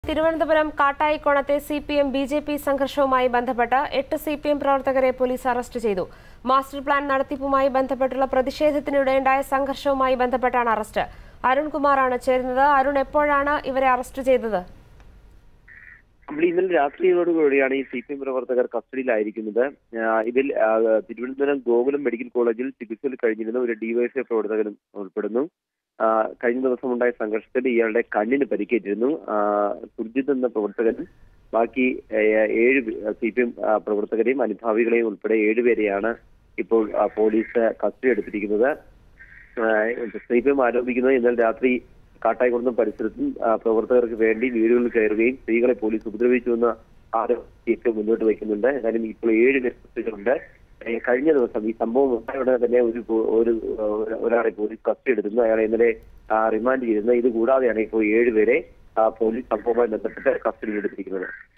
തിരുവനന്തപുരം കാട്ടായിക്കോണത്തെ C P M B J P സംഘർഷവുമായി ബന്ധപ്പെട്ട് എട്ട് സി പി എം പ്രവർത്തകരെ പോലീസ് അറസ്റ്റ് ചെയ്തു മാസ്റ്റർ പ്ലാൻ നടത്തിപ്പുമായി ബന്ധപ്പെട്ടുള്ള പ്രതിഷേധത്തിനിടെയുണ്ടായ സംഘർഷവുമായി ബന്ധപ്പെട്ടാണ് അറസ്റ്റ് അരുൺകുമാറാണ് ചേരുന്നത് അരുൺ എപ്പോഴാണ് ഇവരെ അറസ്റ്റ് ചെയ്തത് നമ്മൾ ഇന്നലെ രാത്രിയോടുകൂടിയാണ് ഈ സി പി എം പ്രവർത്തകർ കസ്റ്റഡിയിലായിരിക്കുന്നത് ആ, ഇതിൽ ആ, തിരുവനന്തപുരം ഗോകുലം മെഡിക്കൽ കോളേജിൽ ചികിത്സയിൽ കഴിഞ്ഞിരുന്ന ഒരു ഡിവൈഎഫ്ഐ പ്രവർത്തകനും ഉൾപ്പെടുന്നു ആ, കഴിഞ്ഞ ദിവസം ഉണ്ടായ സംഘർഷത്തിൽ ഇയാളുടെ കണ്ണിന് പരിക്കേറ്റിരുന്നു ആ, സുർജിത് എന്ന പ്രവർത്തകൻ ബാക്കി ഏ, ഏഴ് സി പി എം പ്രവർത്തകരെയും അനുഭാവികളെയും ഉൾപ്പെടെ ഏഴുപേരെയാണ് ഇപ്പോൾ ആ, പോലീസ് കസ്റ്റഡി എടുത്തിരിക്കുന്നത് സി പി എം ആരോപിക്കുന്നത് ഇന്നലെ രാത്രി കാട്ടായിക്കുളം പരിസരത്തും ആ, പ്രവർത്തകർക്ക് വേണ്ടി വീടുകളിൽ കയറുകയും സ്ത്രീകളെ പോലീസ് ഉപദ്രവിച്ചുവെന്ന ആരോപണം മുന്നോട്ട് വയ്ക്കുന്നുണ്ട് എന്നാലും ഇപ്പോൾ ഏഴ് വ്യക്തികളുണ്ട് ഏ, കഴിഞ്ഞ ദിവസം ഈ സംഭവം ഉണ്ടായ തന്നെ ഒരു പോ- ഒരു ആ, ഒരാളെ പോലീസ് കസ്റ്റഡി എടുത്തിരുന്നു അയാളെ ഇന്നലെ ആ, റിമാൻഡ് ചെയ്തിരുന്നത് ഇത് കൂടാതെയാണ് ഇപ്പോൾ ഏഴുപേരെ ആ, പോലീസ് സംഭവവുമായി ബന്ധപ്പെട്ട് കസ്റ്റഡിയിൽ എടുത്തിരിക്കുന്നത്